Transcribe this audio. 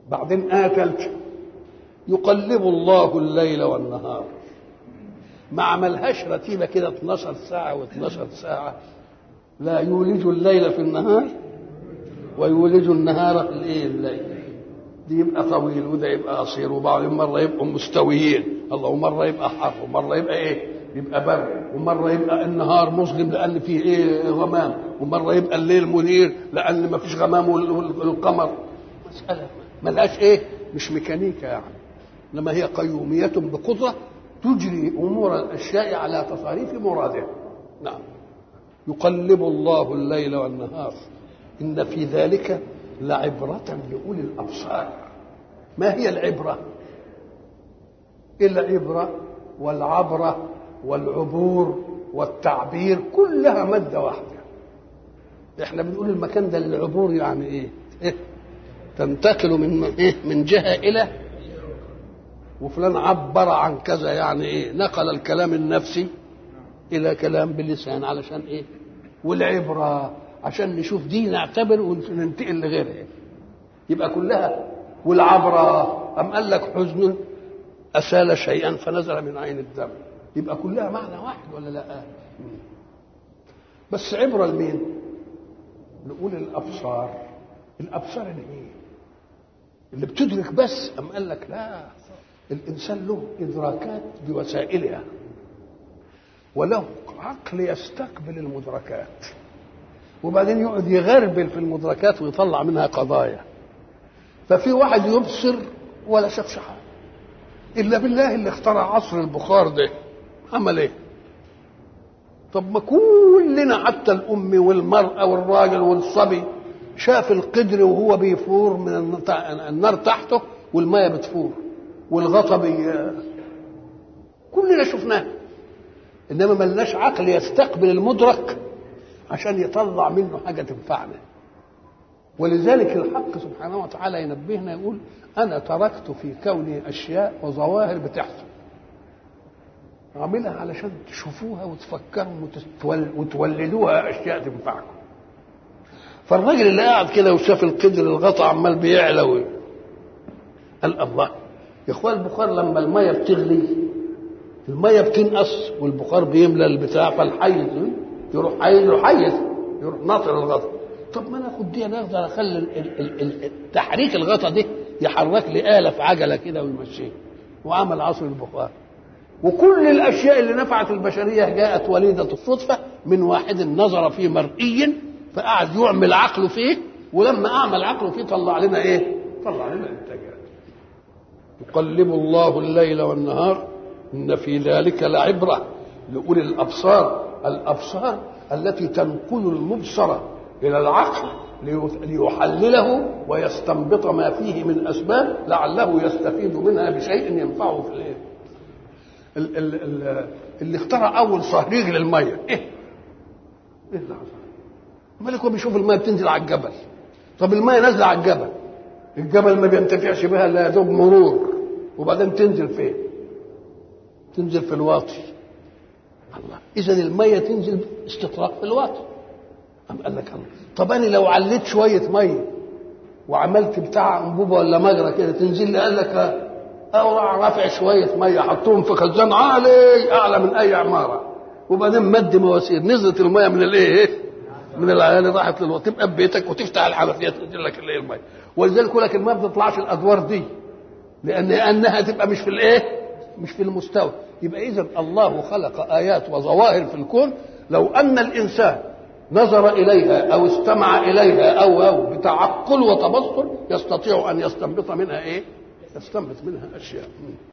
بعدين آية ثالثة يقلب الله الليل والنهار ما عملهاش رتيبة كده 12 ساعة و12 ساعة لا يولج الليل في النهار ويولج النهار في الايه الليل دي يبقى طويل وده يبقى قصير وبعدين مره يبقوا مستويين الله ومره يبقى حر ومره يبقى ايه يبقى برد ومره يبقى النهار مظلم لان فيه ايه غمام ومره يبقى الليل منير لان ما فيش غمام والقمر مساله ملهاش ايه مش ميكانيكا يعني انما هي قيوميه بقدره تجري امور الاشياء على تصاريف مرادها نعم يقلب الله الليل والنهار ان في ذلك لعبرة لأولي الأبصار ما هي العبرة العبرة والعبرة والعبور والتعبير كلها مادة واحدة احنا بنقول المكان ده العبور يعني ايه, إيه؟ تنتقل من إيه؟ من جهة إلى وفلان عبر عن كذا يعني ايه نقل الكلام النفسي إلى كلام باللسان علشان ايه والعبره عشان نشوف دي نعتبر وننتقل لغيرها يبقى كلها والعبرة أم قال لك حزن أسال شيئا فنزل من عين الدم يبقى كلها معنى واحد ولا لا بس عبرة لمين نقول الأبصار الأبصار اللي ايه اللي بتدرك بس أم قال لك لا الإنسان له إدراكات بوسائلها وله عقل يستقبل المدركات وبعدين يقعد يغربل في المدركات ويطلع منها قضايا ففي واحد يبصر ولا شافش حاجه الا بالله اللي اخترع عصر البخار ده عمل ايه طب ما كلنا حتى الام والمراه والراجل والصبي شاف القدر وهو بيفور من النار تحته والميه بتفور والغطا بي كلنا شفناه انما ملناش عقل يستقبل المدرك عشان يطلع منه حاجة تنفعنا ولذلك الحق سبحانه وتعالى ينبهنا يقول أنا تركت في كوني أشياء وظواهر بتحصل عاملها علشان تشوفوها وتفكروا وتولدوها أشياء تنفعكم فالراجل اللي قاعد كده وشاف القدر الغطا عمال بيعلى قال الله يا اخوان البخار لما الميه بتغلي الميه بتنقص والبخار بيملى البتاع فالحيز يروح حيز يروح حيز يروح ناطر الغطا طب ما ناخد دي نقدر اخلي تحريك الغطا دي يحرك لي آلة في عجلة كده ويمشيه وعمل عصر البخار وكل الأشياء اللي نفعت البشرية جاءت وليدة الصدفة من واحد نظر في مرئي فقعد يعمل عقله فيه ولما أعمل عقله فيه طلع لنا إيه؟ طلع لنا إنتاجات يقلب الله الليل والنهار إن في ذلك لعبرة لأولي الأبصار الأبصار التي تنقل المبصر إلى العقل ليحلله ويستنبط ما فيه من أسباب لعله يستفيد منها بشيء ينفعه في الإيه؟ اللي اخترع أول صهريج للمية إيه؟ إيه اللي حصل؟ مالك هو بيشوف المية بتنزل على الجبل طب المية نازلة على الجبل الجبل ما بينتفعش بها إلا يا دوب مرور وبعدين تنزل فين؟ تنزل في الواطي الله اذا الميه تنزل استطراق في الواطي أم قال لك الله طب انا لو عليت شويه ميه وعملت بتاع انبوبه ولا مجرى كده تنزل لي قال لك او رافع شويه ميه حطهم في خزان عالي اعلى من اي عماره وبعدين مد مواسير نزلت الميه من الايه من العيال راحت للوطي تبقى ببيتك وتفتح الحنفيه تنزل لك الايه الميه ولذلك يقول لك الميه ما بتطلعش الادوار دي لان لانها تبقى مش في الايه مش في المستوى يبقى اذا الله خلق ايات وظواهر في الكون لو ان الانسان نظر اليها او استمع اليها او او بتعقل وتبصر يستطيع ان يستنبط منها ايه؟ يستنبط منها اشياء